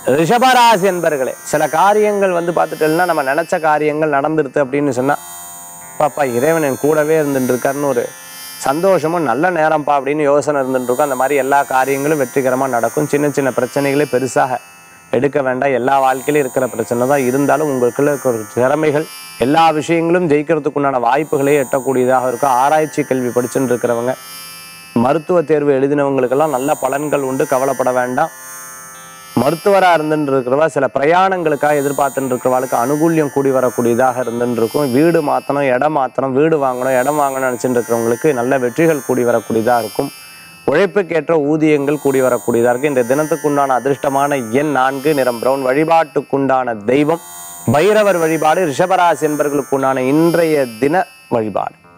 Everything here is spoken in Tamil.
ரிஷபராசி என்பர்களே சில காரியங்கள் வந்து பார்த்துட்டோம்னா நம்ம நினைச்ச காரியங்கள் நடந்துருது அப்படின்னு சொன்னா பாப்பா இறைவன் என் கூடவே இருந்துட்டு இருக்காருன்னு ஒரு சந்தோஷமும் நல்ல நேரம்ப்பா அப்படின்னு யோசனை இருந்துட்டு இருக்கும் அந்த மாதிரி எல்லா காரியங்களும் வெற்றிகரமாக நடக்கும் சின்ன சின்ன பிரச்சனைகளே பெருசாக எடுக்க வேண்டாம் எல்லா வாழ்க்கையிலும் இருக்கிற பிரச்சனை தான் இருந்தாலும் உங்களுக்குள்ள இருக்கிற ஒரு திறமைகள் எல்லா விஷயங்களும் ஜெயிக்கிறதுக்குண்டான வாய்ப்புகளே எட்டக்கூடியதாக இருக்கும் ஆராய்ச்சி கல்வி படிச்சுட்டு இருக்கிறவங்க மருத்துவ தேர்வு எழுதினவங்களுக்கெல்லாம் நல்ல பலன்கள் உண்டு கவலைப்பட வேண்டாம் மருத்துவராக இருந்துட்டு இருக்கிறவா சில பிரயாணங்களுக்காக எதிர்பார்த்துட்டு இருக்கிறவாளுக்கு அனுகூல்யம் கூடி வரக்கூடியதாக இருந்துட்டு இருக்கும் வீடு மாற்றணும் இடம் மாற்றணும் வீடு வாங்கணும் இடம் வாங்கணும்னு நினச்சிட்டு இருக்கிறவங்களுக்கு நல்ல வெற்றிகள் கூடி வரக்கூடியதாக இருக்கும் உழைப்புக்கேற்ற ஊதியங்கள் கூடி வரக்கூடியதாக இருக்கும் இந்த தினத்துக்குண்டான அதிர்ஷ்டமான எண் நான்கு நிறம் பிரவுன் வழிபாட்டுக்குண்டான தெய்வம் பைரவர் வழிபாடு ரிஷபராசி என்பவர்களுக்குண்டான இன்றைய தின வழிபாடு